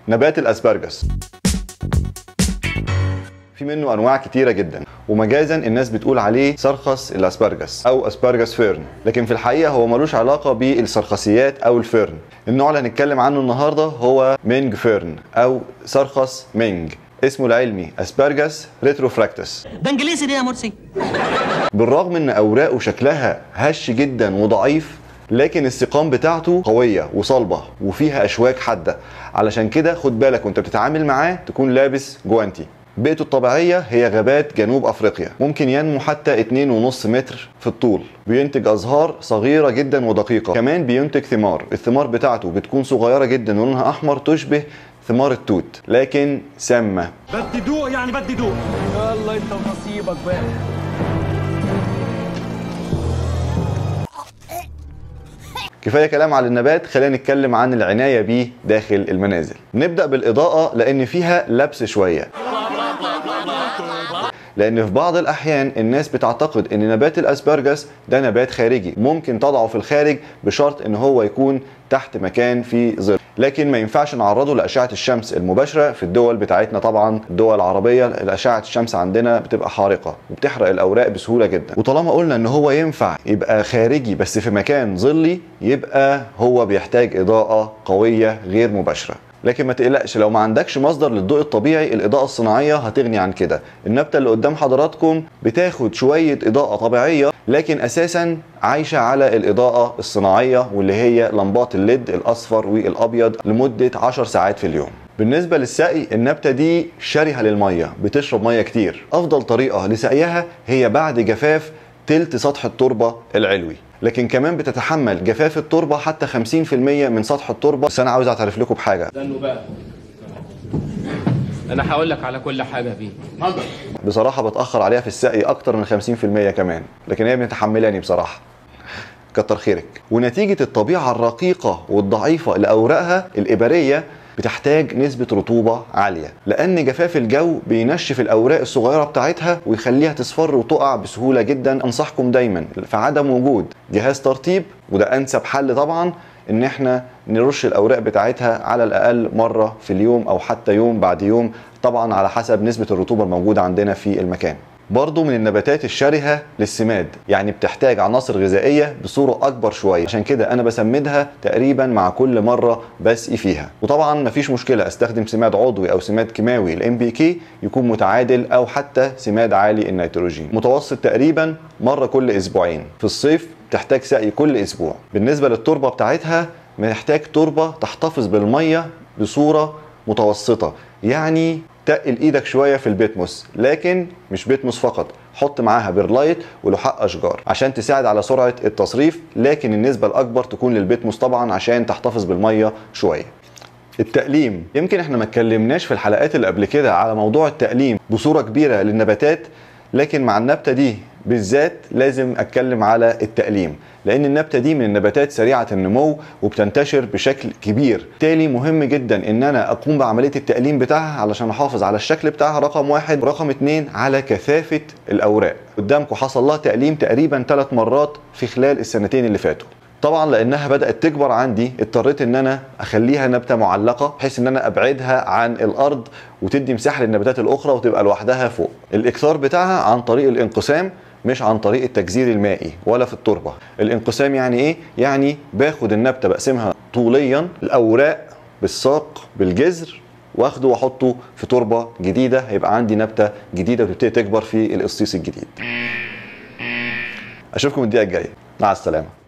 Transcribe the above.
نبات الاسبرجس في منه انواع كتيره جدا ومجازا الناس بتقول عليه سرخس الاسبرجس او اسبرجس فيرن لكن في الحقيقه هو ملوش علاقه بالسرخسيات او الفيرن النوع اللي هنتكلم عنه النهارده هو مينج فيرن او سرخس مينج اسمه العلمي اسبرجس ريتروفراكتس ده انجليزي دي يا مرسي بالرغم ان اوراقه شكلها هش جدا وضعيف لكن السقام بتاعته قويه وصلبه وفيها اشواك حاده علشان كده خد بالك وانت بتتعامل معاه تكون لابس جوانتي بيئته الطبيعية هي غابات جنوب أفريقيا ممكن ينمو حتى 2.5 متر في الطول بينتج أزهار صغيرة جدا ودقيقة كمان بينتج ثمار الثمار بتاعته بتكون صغيرة جدا ولونها أحمر تشبه ثمار التوت لكن سامة بدي دوق يعني بدي دوق يلا انت ونصيبك بقى كفايه كلام على النبات خلينا نتكلم عن العنايه بيه داخل المنازل نبدا بالاضاءه لان فيها لبس شويه لان في بعض الاحيان الناس بتعتقد ان نبات الاسبرجس ده نبات خارجي ممكن تضعه في الخارج بشرط ان هو يكون تحت مكان فيه ظل لكن ما ينفعش نعرضه لاشعه الشمس المباشره في الدول بتاعتنا طبعا الدول العربيه الاشعه الشمس عندنا بتبقى حارقه وبتحرق الاوراق بسهوله جدا وطالما قلنا ان هو ينفع يبقى خارجي بس في مكان ظلي يبقى هو بيحتاج اضاءه قويه غير مباشره لكن ما تقلقش لو ما عندكش مصدر للضوء الطبيعي الاضاءه الصناعيه هتغني عن كده النبته اللي قدام حضراتكم بتاخد شويه اضاءه طبيعيه لكن اساسا عايشه على الاضاءه الصناعيه واللي هي لمبات الليد الاصفر والابيض لمده 10 ساعات في اليوم بالنسبة للسقي النبتة دي شرهة للمية بتشرب مية كتير أفضل طريقة لسقيها هي بعد جفاف تلت سطح التربة العلوي لكن كمان بتتحمل جفاف التربة حتى 50% من سطح التربة بس أنا عاوز أعترف لكم بحاجة استنوا بقى انا هقول لك على كل حاجه فيه بصراحة بتأخر عليها في السقي أكتر من 50% كمان لكن هي متحملاني بصراحة كتر خيرك ونتيجة الطبيعة الرقيقة والضعيفة لأوراقها الإبرية بتحتاج نسبة رطوبة عالية لأن جفاف الجو بينشف الأوراق الصغيرة بتاعتها ويخليها تصفر وتقع بسهولة جدا أنصحكم دايما في عدم وجود جهاز ترطيب وده أنسب حل طبعا إن احنا نرش الأوراق بتاعتها على الأقل مرة في اليوم أو حتى يوم بعد يوم طبعا على حسب نسبة الرطوبة الموجودة عندنا في المكان برضو من النباتات الشرهة للسماد يعني بتحتاج عناصر غذائية بصورة أكبر شوية عشان كده أنا بسمدها تقريبا مع كل مرة بسقي فيها وطبعا مفيش مشكلة أستخدم سماد عضوي أو سماد كيماوي الام بي كي يكون متعادل أو حتى سماد عالي النيتروجين متوسط تقريبا مرة كل أسبوعين في الصيف تحتاج سقي كل أسبوع بالنسبة للتربة بتاعتها محتاج تربة تحتفظ بالمية بصورة متوسطة يعني تقل ايدك شويه في البيتموس لكن مش بيتموس فقط حط معاها بيرلايت ولحاء اشجار عشان تساعد على سرعه التصريف لكن النسبه الاكبر تكون للبيتموس طبعا عشان تحتفظ بالميه شويه التقليم يمكن احنا ما اتكلمناش في الحلقات اللي قبل كده على موضوع التقليم بصوره كبيره للنباتات لكن مع النبته دي بالذات لازم اتكلم على التقليم لان النبته دي من النباتات سريعه النمو وبتنتشر بشكل كبير بالتالي مهم جدا ان انا اقوم بعمليه التقليم بتاعها علشان احافظ على الشكل بتاعها رقم واحد رقم اتنين على كثافه الاوراق قدامكم حصل لها تقليم تقريبا ثلاث مرات في خلال السنتين اللي فاتوا طبعا لانها بدات تكبر عندي اضطريت ان انا اخليها نبته معلقه بحيث ان انا ابعدها عن الارض وتدي مساحه للنباتات الاخرى وتبقى لوحدها فوق الاكثار بتاعها عن طريق الانقسام مش عن طريق التجزير المائي ولا في التربه الانقسام يعني ايه يعني باخد النبته بقسمها طوليا الاوراق بالساق بالجذر واخده واحطه في تربه جديده هيبقى عندي نبته جديده وتبتدي تكبر في القصيص الجديد اشوفكم الدقيقه الجايه مع السلامه